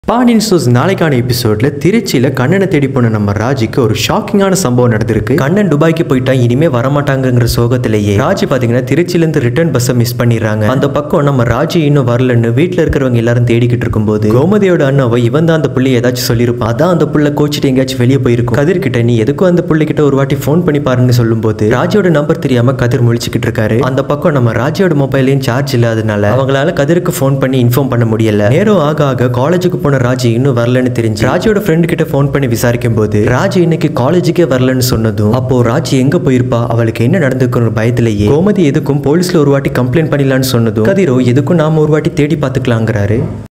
Pandian stores நாளைக்கான எபிசோட்ல திருச்சியில கண்ணனை தேடி போன நம்ம ராஜிக்கு ஒரு ஷாக்கிங்கான சம்பவம் நடந்திருக்கு கண்ணன் துபாய்க்கு போயிட்டா இனிமே வரமாட்டாங்கங்கிற சோகத்திலேயே ராஜி பாத்தீங்கன்னா திருச்சியில இருந்து ரிட்டர்ன் பஸ்ஸை மிஸ் பண்ணிடுறாங்க அந்த பக்கம் நம்ம ராஜி இன்னும் வரலன்னு வீட்டுல இருக்கிறவங்க எல்லாரும் தேடிக்கிட்டு இருக்கும்போது கோமதியோட அண்ணாவை இவன் தான் அந்த புள்ளி ஏதாச்சும் சொல்லியிருப்பான் அதான் அந்த புள்ள கோச்சிட்டு எங்கேயாச்சும் வெளியே போயிருக்கும் கதிர் கிட்ட நீ எதுக்கும் அந்த புள்ளை கிட்ட ஒரு வாட்டி ஃபோன் பண்ணி பாருன்னு சொல்லும்போது ராஜியோட நம்பர் தெரியாம கதிர் முழிச்சுக்கிட்டு இருக்காரு அந்த பக்கம் நம்ம ராஜியோட மொபைலையும் சார்ஜ் இல்லாதனால அவங்களால கதிருக்கு ஃபோன் பண்ணி இன்ஃபார்ம் பண்ண முடியல நேரம் ஆக ஆக காலேஜுக்கு போன ராஜி இன்னும் வரலன்னு தெரிஞ்சு ராஜியோட ஃப்ரெண்ட் கிட்ட ஃபோன் பண்ணி விசாரிக்கும் போது ராஜி இன்னைக்கு காலேஜுக்கே வரலன்னு சொன்னதும் அப்போ ராஜி எங்க போயிருப்பா அவளுக்கு என்ன நடந்திருக்குற பயத்திலேயே கோமதி எதுக்கும் போலீஸ்ல ஒரு வாட்டி கம்ப்ளைண்ட் பண்ணிடலான்னு சொன்னதும் கதிரோ எதுக்கும் நாம ஒரு வாட்டி தேடி பார்த்துக்கலாங்கிறாரு